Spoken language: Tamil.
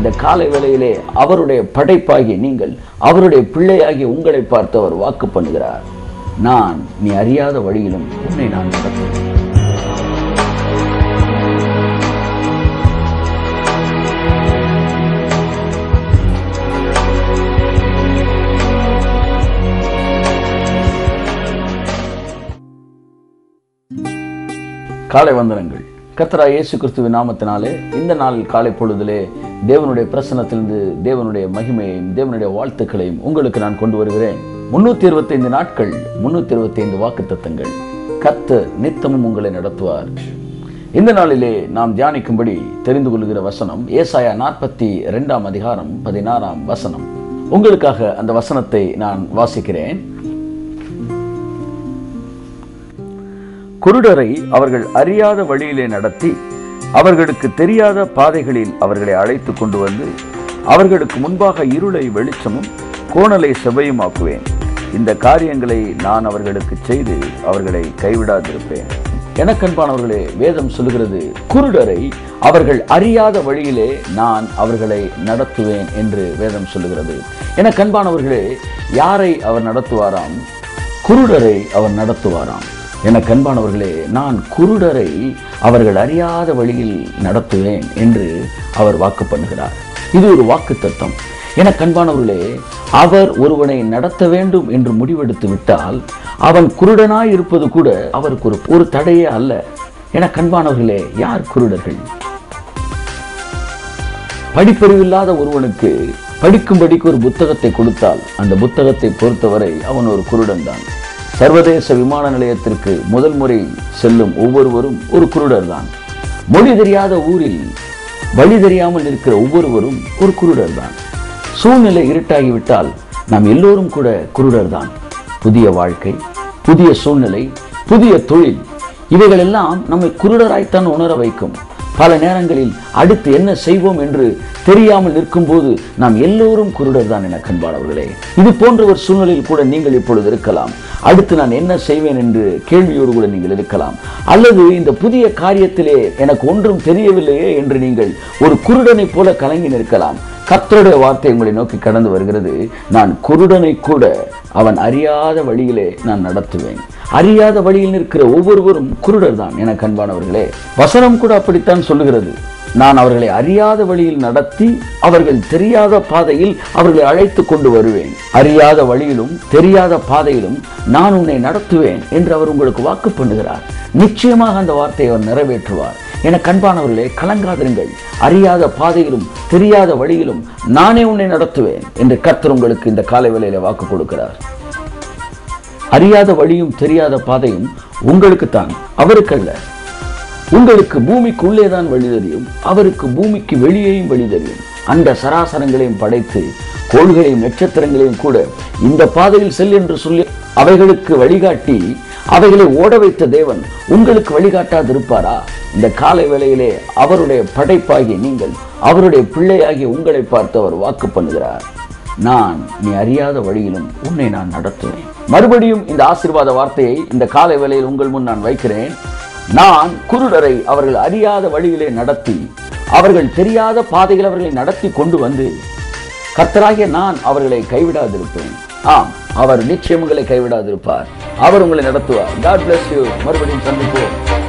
இந்த காலை வேளையிலே அவருடைய படைப்பாகி நீங்கள் அவருடைய பிள்ளையாகி உங்களை பார்த்து அவர் வாக்கு பண்ணுகிறார் நான் நீ அறியாத வழியிலும் உன்னை நான் நடத்துவேன் காலை வந்தனங்கள் கர்த்தரா இயேசு கிறிஸ்துவின் நாமத்தினாலே இந்த நாளில் காலை பொழுதிலே தேவனுடைய பிரசனத்திலிருந்து தேவனுடைய மகிமையையும் தேவனுடைய வாழ்த்துக்களையும் உங்களுக்கு நான் கொண்டு வருகிறேன் முன்னூத்தி இருபத்தைந்து நாட்கள் முன்னூத்தி இருபத்தைந்து வாக்கு தத்தங்கள் கர்த்தர் நித்தமும் உங்களை நடத்துவார் இந்த நாளிலே நாம் தியானிக்கும்படி தெரிந்து கொள்கிற வசனம் ஏசாயா நாற்பத்தி இரண்டாம் அதிகாரம் பதினாறாம் வசனம் உங்களுக்காக அந்த வசனத்தை நான் வாசிக்கிறேன் குருடரை அவர்கள் அறியாத வழியிலே நடத்தி அவர்களுக்கு தெரியாத பாதைகளில் அவர்களை அழைத்து கொண்டு வந்து அவர்களுக்கு முன்பாக இருளை வெளிச்சமும் கோணலை செவ்வையுமாக்குவேன் இந்த காரியங்களை நான் அவர்களுக்கு செய்து அவர்களை கைவிடாதிருப்பேன் எனக்கன்பானவர்களே வேதம் சொல்லுகிறது குருடரை அவர்கள் அறியாத வழியிலே நான் அவர்களை நடத்துவேன் என்று வேதம் சொல்லுகிறது எனக்கன்பானவர்களே யாரை அவர் நடத்துவாராம் குருடரை அவர் நடத்துவாராம் என கண்பானவர்களே நான் குருடரை அவர்கள் அறியாத வழியில் நடத்துவேன் என்று அவர் வாக்கு பண்ணுகிறார் இது ஒரு வாக்கு தத்தம் என கண்பானவர்களே அவர் ஒருவனை நடத்த வேண்டும் என்று முடிவெடுத்து விட்டால் அவன் குருடனாய் இருப்பது கூட அவருக்கு ஒரு ஒரு தடையே அல்ல என கண்பானவர்களே யார் குருடர்கள் படிப்பறிவில்லாத ஒருவனுக்கு படிக்கும்படிக்கு ஒரு புத்தகத்தை கொடுத்தால் அந்த புத்தகத்தை பொறுத்தவரை அவன் ஒரு குருடன் தான் சர்வதேச விமான நிலையத்திற்கு முதல் முறை செல்லும் ஒவ்வொருவரும் ஒரு குருடர் தான் மொழி தெரியாத ஊரில் வழி தெரியாமல் இருக்கிற ஒவ்வொருவரும் ஒரு குருடர் தான் சூழ்நிலை இருட்டாகிவிட்டால் நாம் எல்லோரும் கூட குருடர் தான் புதிய வாழ்க்கை புதிய சூழ்நிலை புதிய தொழில் இவைகளெல்லாம் நம்மை குருடராய்த்தான் உணர வைக்கும் பல நேரங்களில் அடுத்து என்ன செய்வோம் என்று தெரியாமல் நிற்கும்போது நாம் எல்லோரும் குருடர் தான் என கண்பானவர்களே இது போன்ற ஒரு சூழ்நிலையில் கூட நீங்கள் இப்பொழுது இருக்கலாம் அடுத்து நான் என்ன செய்வேன் என்று கேள்வியோடு கூட நீங்கள் இருக்கலாம் அல்லது இந்த புதிய காரியத்திலே எனக்கு ஒன்றும் தெரியவில்லையே என்று நீங்கள் ஒரு குருடனை போல கலங்கி நிற்கலாம் கர்த்தருடைய வார்த்தை உங்களை நோக்கி கடந்து வருகிறது நான் குருடனை கூட அவன் அறியாத வழியிலே நான் நடத்துவேன் அறியாத வழியில் நிற்கிற ஒவ்வொருவரும் குருடர் தான் என கண்பானவர்களே வசனம் கூட அப்படித்தான் சொல்லுகிறது நான் அவர்களை அறியாத வழியில் நடத்தி அவர்கள் தெரியாத பாதையில் அவர்களை அழைத்து கொண்டு வருவேன் அறியாத வழியிலும் தெரியாத பாதையிலும் நான் உன்னை நடத்துவேன் என்று அவர் உங்களுக்கு வாக்கு பண்ணுகிறார் நிச்சயமாக அந்த வார்த்தையை அவர் நிறைவேற்றுவார் என கண்பானவர்களே கலங்காதிருங்கள் அறியாத பாதையிலும் தெரியாத வழியிலும் நானே உன்னை நடத்துவேன் என்று கர்த்தர் உங்களுக்கு இந்த காலை வேளையில வாக்கு கொடுக்கிறார் அறியாத வழியும் தெரியாத பாதையும் உங்களுக்குத்தான் அவருக்கல்ல உங்களுக்கு பூமிக்கு உள்ளே தான் வழி தெரியும் அவருக்கு பூமிக்கு வெளியேயும் வழி தெரியும் அந்த சராசரங்களையும் படைத்து கோள்களையும் நட்சத்திரங்களையும் கூட இந்த பாதையில் செல் என்று சொல்லி அவைகளுக்கு வழிகாட்டி அவைகளை ஓட வைத்த தேவன் உங்களுக்கு வழிகாட்டாது இருப்பாரா இந்த காலை வேளையிலே அவருடைய படைப்பாகி நீங்கள் அவருடைய பிள்ளையாகி உங்களை பார்த்து அவர் வாக்கு பண்ணுகிறார் நான் நீ அறியாத வழியிலும் உன்னை நான் நடத்துவேன் மறுபடியும் இந்த ஆசீர்வாத வார்த்தையை இந்த காலை வேளையில் உங்கள் முன் நான் வைக்கிறேன் நான் குருடரை அவர்கள் அறியாத வழியிலே நடத்தி அவர்கள் தெரியாத பாதையில் அவர்களை நடத்தி கொண்டு வந்து கர்த்தராகிய நான் அவர்களை கைவிடாதிருப்பேன் ஆம் அவர் நிச்சயம் உங்களை கைவிடாதிருப்பார் அவர் உங்களை நடத்துவார் காட் bless யூ மறுபடியும் சந்திப்போம்